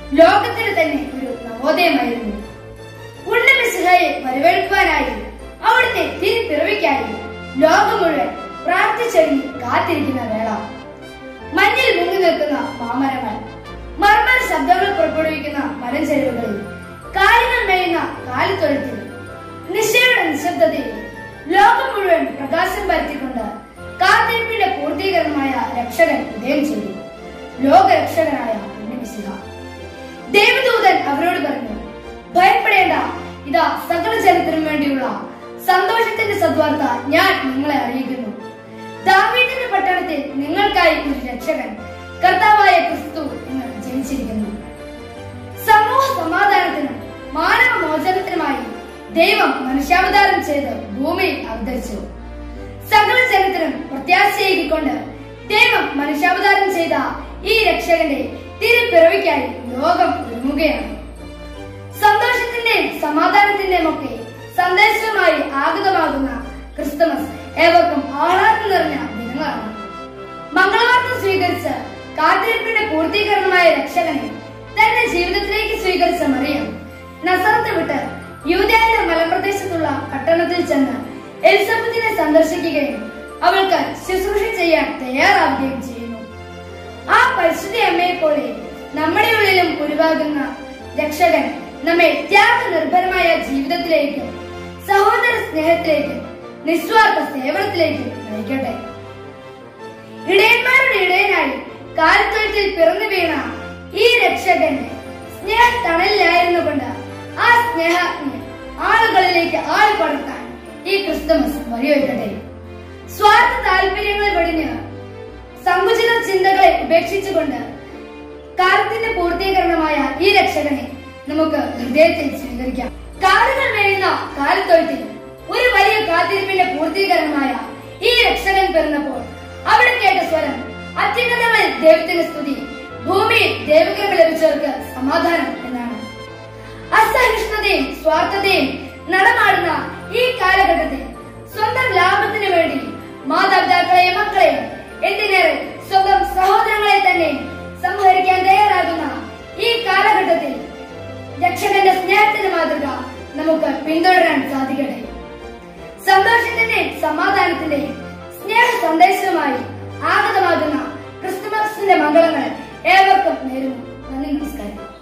ലോകത്തിന് തന്നെ ഒരു നവോദയമായിരുന്നു ഉണ്ണമിശിഹായെ വരവേൽക്കുവാനായി അവിടുത്തെ തിരിപ്പിറവിക്കായി ലോകം മുഴുവൻ പ്രാർത്ഥിച്ചൊരുങ്ങി കാത്തിരിക്കുന്ന വേള മഞ്ഞിൽ മുങ്ങി നിൽക്കുന്ന മാമരങ്ങൾ മർമ്മര ശബ്ദങ്ങൾ പുറപ്പെടുവിക്കുന്ന മലഞ്ചെരുവുകളിൽ കാലുകൾ മേയുന്ന കാലിത്തൊഴുത്തിൽ നിശയുടെ നിശബ്ദതയിൽ ലോകം മുഴുവൻ പ്രകാശം പരത്തിക്കൊണ്ട് കാത്തിരിപ്പിന്റെ പൂർത്തീകരണമായ രക്ഷകൻ ഉദയം ചെയ്തു ലോകരക്ഷകനായ ഉണ്ണിമിശിഹ ദേവദൂതൻ അവരോട് പറഞ്ഞു ഭയപ്പെടേണ്ട ഇതാ സകല ജനത്തിനും വേണ്ടിയുള്ള സന്തോഷത്തിന്റെ സദ്വാർത്ത ഞാൻ നിങ്ങളെ അറിയിക്കുന്നു ദാവീദിന്റെ പട്ടണത്തിൽ നിങ്ങൾക്കായി ഒരു രക്ഷകൻ കർത്താവായ ക്രിസ്തു എന്ന് ജനിച്ചിരിക്കുന്നു സമൂഹ സമാധാനത്തിനും മാനവ മോചനത്തിനുമായി ദൈവം മനുഷ്യാവതാരം ചെയ്ത് ഭൂമിയിൽ അവതരിച്ചു സകല ജനത്തിനും പ്രത്യാശയേകിക്കൊണ്ട് ദൈവം മനുഷ്യാവതാരം ചെയ്ത ഈ രക്ഷകന്റെ തിരുപ്പിറവിക്കായി ലോകം ഒരുങ്ങുകയാണ് സന്തോഷത്തിന്റെയും സമാധാനത്തിന്റെയും ഒക്കെ സന്ദേശവുമായി ആഗതമാകുന്ന ക്രിസ്തുമസ് ഏവർക്കും ആഹ്ലാദം നിറഞ്ഞ ദിനങ്ങളാണ് മംഗളവാർത്ത സ്വീകരിച്ച് കാത്തിരിപ്പിന്റെ പൂർത്തീകരണമായ രക്ഷകനെ തന്റെ ജീവിതത്തിലേക്ക് സ്വീകരിച്ച മറിയം നസറത്ത് വിട്ട് യൂതയായ മലപ്രദേശത്തുള്ള പട്ടണത്തിൽ ചെന്ന് എലിസബത്തിനെ സന്ദർശിക്കുകയും അവൾക്ക് ശുശ്രൂഷ ചെയ്യാൻ തയ്യാറാവുകയും ചെയ്യുന്നു ആ പരിശുദ്ധ അമ്മയെ പോലെ നമ്മുടെ ഉള്ളിലും ഉരുവാകുന്ന രക്ഷകൻ നമ്മെ ത്യാഗനിർഭരമായ ജീവിതത്തിലേക്കും സഹോദര സ്നേഹത്തിലേക്കും നിസ്വാർത്ഥ സേവനത്തിലേക്കും നയിക്കട്ടെ ഇടയന്മാരുടെ ഇടയനായി കാൽത്തൊഴുത്തിൽ പിറന്നു വീണ ഈ രക്ഷകന്റെ സ്നേഹ തണലിലായിരുന്നു കൊണ്ട് ആ സ്നേഹ ആളുകളിലേക്ക് ആൾ പടർത്താൻ ഈ ക്രിസ്തുമസ് വഴിയൊരുക്കട്ടെ സ്വാർത്ഥ താല്പര്യങ്ങളെ വെടിഞ്ഞ് സങ്കുചിത ചിന്തകളെ ഉപേക്ഷിച്ചുകൊണ്ട് കാലത്തിന്റെ പൂർത്തീകരണമായ ഈ രക്ഷകനെ നമുക്ക് ഹൃദയത്തിൽ സ്വീകരിക്കാം കാലുകൾ മേയുന്ന കാലത്തൊഴുത്തിൽ ഒരു വലിയ കാത്തിരിപ്പിന്റെ പൂർത്തീകരണമായ ഈ രക്ഷകൻ പിറന്നപ്പോൾ അവിടെ കേട്ട സ്വരം അത്യുന്നതങ്ങളിൽ ദൈവത്തിന്റെ സ്തുതി ഭൂമിയിൽ ദൈവകൃപ ലഭിച്ചവർക്ക് സമാധാനം എന്നാണ് അസഹിഷ്ണുതയും സ്വാർത്ഥതയും നടമാടുന്ന ഈ കാലഘട്ടത്തിൽ സ്വന്തം ലാഭത്തിന് വേണ്ടി മാതാപിതാക്കളെയും മക്കളെയും എന്തിനേറെ സ്വന്തം സഹോദരങ്ങളെ തന്നെ സംഹരിക്കാൻ തയ്യാറാകുന്ന ഈ കാലഘട്ടത്തിൽ രക്ഷകന്റെ സ്നേഹത്തിന്റെ മാതൃക നമുക്ക് പിന്തുടരാൻ സാധിക്കട്ടെ സന്തോഷത്തിന്റെയും സമാധാനത്തിന്റെയും സ്നേഹ സന്ദേശവുമായി ആഗതമാകുന്ന ക്രിസ്തുമസിന്റെ മംഗളങ്ങൾ ഏവർക്കും നേരുന്നു നന്ദി നമസ്കാരം